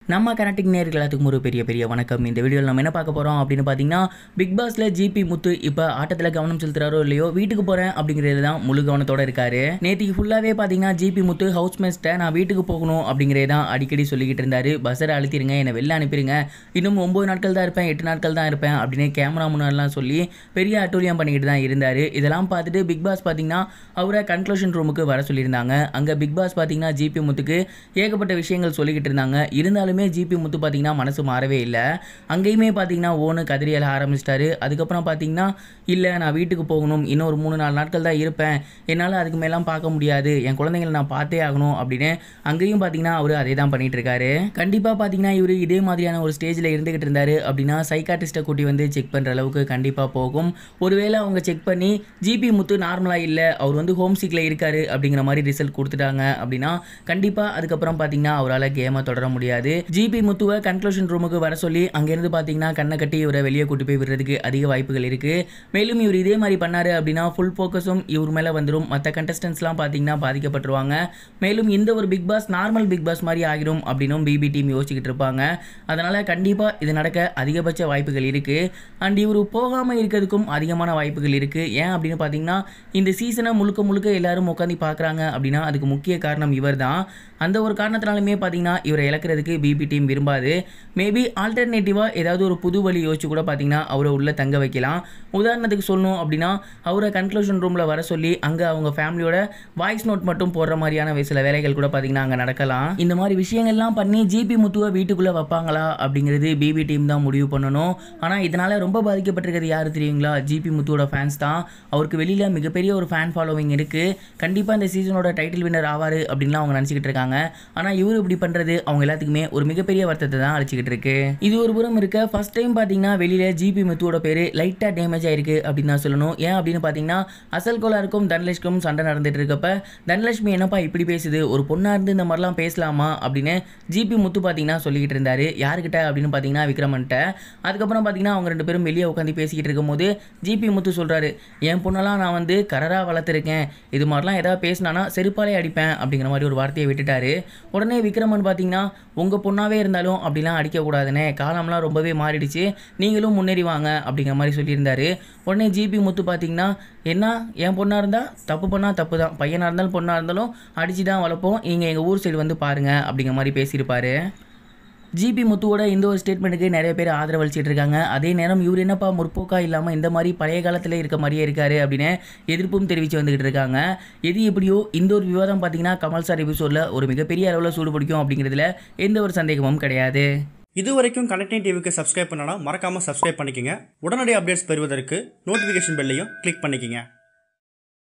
நம்ம கனெக்டிங் நேர்கள் எல்லாத்துக்கும் ஒரு பெரிய பெரிய வணக்கம் இந்த வீடியோவில் நம்ம என்ன பார்க்க போகிறோம் அப்படின்னு பார்த்தீங்கன்னா பிக் பாஸ்ல ஜிபி முத்து இப்போ ஆட்டத்தில் கவனம் செலுத்துறாரோ இல்லையோ வீட்டுக்கு போகிறேன் அப்படிங்கிறது தான் முழு கவனத்தோட இருக்காரு நேற்றுக்கு ஃபுல்லாகவே பார்த்தீங்கன்னா ஜிபி முத்து ஹவுஸ் மேஸ்ட்டை நான் வீட்டுக்கு போகணும் அப்படிங்கிறத தான் அடிக்கடி சொல்லிக்கிட்டு இருந்தாரு பஸ்ஸரை அழுத்திருங்க என்னை வெளில அனுப்பிடுங்க இன்னும் ஒம்பது நாட்கள் தான் இருப்பேன் எட்டு நாட்கள் தான் இருப்பேன் அப்படின்னு கேமரா முன்னாடிலாம் சொல்லி பெரிய அட்டூழியம் பண்ணிக்கிட்டு தான் இருந்தார் இதெல்லாம் பார்த்துட்டு பிக் பாஸ் பார்த்தீங்கன்னா அவரை கன்க்ளூஷன் ரூமுக்கு வர சொல்லியிருந்தாங்க அங்கே பிக் பாஸ் பார்த்தீங்கன்னா ஜிபி முத்துக்கு ஏகப்பட்ட விஷயங்கள் சொல்லிக்கிட்டு இருந்தாங்க இருந்தாலுமே ஜிபி முத்து பார்த்தீங்கன்னா மனசு மாறவே இல்லை அங்கேயுமே பார்த்தீங்கன்னா ஓனு கதிரியல ஆரம்பிச்சிட்டாரு அதுக்கப்புறம் பார்த்தீங்கன்னா இல்லை நான் வீட்டுக்கு போகணும் இன்னும் ஒரு மூணு நாலு நாட்கள் தான் இருப்பேன் என்னால் அதுக்கு மேலாம் பார்க்க முடியாது என் குழந்தைங்களை நான் பார்த்தே ஆகணும் அப்படின்னு அங்கேயும் பார்த்தீங்கன்னா அவர் அதே தான் பண்ணிட்டு இருக்காரு கண்டிப்பாக பார்த்தீங்கன்னா இவர் இதே மாதிரியான ஒரு ஸ்டேஜில் இருந்துகிட்டு இருந்தாரு அப்படின்னா சைக்காட்டிஸ்ட்டை கூட்டி வந்து செக் பண்ணுற அளவுக்கு கண்டிப்பாக போகும் ஒருவேளை அவங்க செக் பண்ணி ஜிபி முத்து நார்மலாக இல்லை அவர் வந்து ஹோம் சீக்கில் இருக்காரு அப்படிங்கிற மாதிரி ரிசல்ட் கொடுத்துட்டாங்க அப்படின்னா கண்டிப்பாக அதுக்கப்புறம் பார்த்தீங்கன்னா அவரால் கேமை தொடர முடியாது ஜிபி முத்துவை கன்க்ளூஷன் ரூமுக்கு வர சொல்லி அங்கேருந்து பார்த்தீங்கன்னா கண்ணை கட்டி இவரை வெளியே கூட்டி போய் விடுறதுக்கு அதிக வாய்ப்புகள் இருக்குது மேலும் இவர் இதே மாதிரி பண்ணாரு அப்படின்னா ஃபுல் ஃபோக்கஸும் இவர் மேலே வந்துடும் மற்ற கண்டஸ்டன்ஸ்லாம் பார்த்தீங்கன்னா பாதிக்கப்பட்டுருவாங்க மேலும் இந்த ஒரு big boss normal big boss மாதிரி ஆகிடும் அப்படின்னும் பிபி டீம் யோசிச்சுக்கிட்டு இருப்பாங்க அதனால் கண்டிப்பாக இது நடக்க அதிகபட்ச வாய்ப்புகள் இருக்குது அண்ட் இவர் போகாமல் இருக்கிறதுக்கும் அதிகமான வாய்ப்புகள் இருக்குது ஏன் அப்படின்னு பார்த்தீங்கன்னா இந்த சீசனை முழுக்க முழுக்க எல்லாரும் உட்காந்து பார்க்குறாங்க அப்படின்னா அதுக்கு முக்கிய காரணம் இவர் தான் அந்த ஒரு காரணத்தினாலுமே பார்த்தீங்கன்னா இவரை இழக்கிறதுக்கு பிபி டீம் விரும்பாது மேபி ஆல்டர்னேட்டிவாக ஏதாவது ஒரு புது வழி யோசிச்சு கூட பார்த்தீங்கன்னா அவரை உள்ளே தங்க வைக்கலாம் உதாரணத்துக்கு சொல்லணும் அப்படின்னா அவரை கன்க்ளூஷன் ரூமில் வர சொல்லி அங்கே அவங்க ஃபேமிலியோட வாய்ஸ் நோட் மட்டும் போடுற மாதிரியான சில வேலைகள் கூட பார்த்தீங்கன்னா அங்கே நடக்கலாம் இந்த மாதிரி விஷயங்கள்லாம் பண்ணி ஜிபி முத்துவை வீட்டுக்குள்ளே வைப்பாங்களா அப்படிங்கிறது பிபி டீம் தான் முடிவு பண்ணணும் ஆனால் இதனால் ரொம்ப பாதிக்கப்பட்டிருக்கிறது யார் தெரியுங்களா ஜிபி முத்துவோட ஃபேன்ஸ் தான் அவருக்கு வெளியில் மிகப்பெரிய ஒரு ஃபேன் ஃபாலோவிங் இருக்குது கண்டிப்பாக இந்த சீசனோட டைட்டில் வின்னர் ஆவார் அப்படின்லாம் அவங்க நினச்சிக்கிட்டு இருக்காங்க ஆனால் இவர் இப்படி பண்ணுறது அவங்க எல்லாத்துக்குமே ஒரு மிகப்பெரிய வருத்தத்தை தான் அழிச்சிக்கிட்டு இருக்கு இது ஒரு புறம் இருக்க ஃபர்ஸ்ட் டைம் பார்த்தீங்கன்னா வெளியில் ஜிபி முத்துவோட பேர் லைட்டாக டேமேஜ் ஆயிருக்கு அப்படின்னு தான் சொல்லணும் ஏன் அப்படின்னு பார்த்தீங்கன்னா அசல் கோலாருக்கும் தனலட்சுமிக்கும் சண்டை நடந்துட்டு இருக்கப்ப தனலட்சுமி என்னப்பா இப்படி பேசுது ஒரு பொண்ணாக இருந்து இந்த மாதிரிலாம் பேசலாமா அப்படின்னு ஜிபி முத்து பார்த்தீங்கன்னா சொல்லிக்கிட்டு இருந்தாரு யாருக்கிட்ட அப்படின்னு பார்த்தீங்கன்னா விக்ரமன்ட்ட அதுக்கப்புறம் பார்த்தீங்கன்னா அவங்க ரெண்டு பேரும் வெளியே உட்காந்து பேசிக்கிட்டு இருக்கும்போது ஜிபி முத்து சொல்கிறாரு என் பொண்ணெல்லாம் நான் வந்து கரராக வளர்த்துருக்கேன் இது மாதிரிலாம் ஏதாவது பேசினானா செருப்பாலே அடிப்பேன் அப்படிங்கிற மாதிரி ஒரு வார்த்தையை விட்டுட்டாரு உடனே விக்ரமன் பார்த்தீங்கன்னா உங்கள் பொண்ணாவே இருந்தாலும் அப்படிலாம் அடிக்கக்கூடாதுனே காலம்லாம் ரொம்பவே மாறிடுச்சு நீங்களும் முன்னேறி வாங்க அப்படிங்கிற மாதிரி சொல்லியிருந்தாரு உடனே ஜிபி முத்து பார்த்தீங்கன்னா என்ன என் பொண்ணாக இருந்தால் தப்பு பண்ணால் தப்பு தான் பையனாக இருந்தாலும் பொண்ணாக இருந்தாலும் அடித்து தான் வளர்ப்போம் நீங்கள் எங்கள் ஊர் சைடு வந்து பாருங்கள் அப்படிங்கிற மாதிரி பேசியிருப்பாரு ஜிபி முத்துவோட இந்த ஒரு ஸ்டேட்மெண்ட்டுக்கு நிறைய பேர் ஆதரவளிச்சிட்டு இருக்காங்க அதே நேரம் இவர் என்னப்பா முற்போக்கா இல்லாமல் இந்த மாதிரி பழைய காலத்தில் இருக்க மாதிரியே இருக்காரு அப்படின்னு எதிர்ப்பும் தெரிவித்து வந்துகிட்டு இருக்காங்க எது எப்படியோ இந்த ஒரு விவாதம் பார்த்தீங்கன்னா கமல் சார் எபிசோடில் ஒரு மிகப்பெரிய அளவில் சூடு பிடிக்கும் அப்படிங்கிறதுல எந்த ஒரு சந்தேகமும் கிடையாது இது வரைக்கும் கனெக்டிங் டிவிக்கு சப்ஸ்கிரைப் பண்ணனா மறக்காமல் சப்ஸ்கிரைப் பண்ணிக்கங்க உடனடி அப்டேட்ஸ் பெறுவதற்கு நோட்டிஃபிகேஷன் பெல்லையும் கிளிக் பண்ணிக்கங்க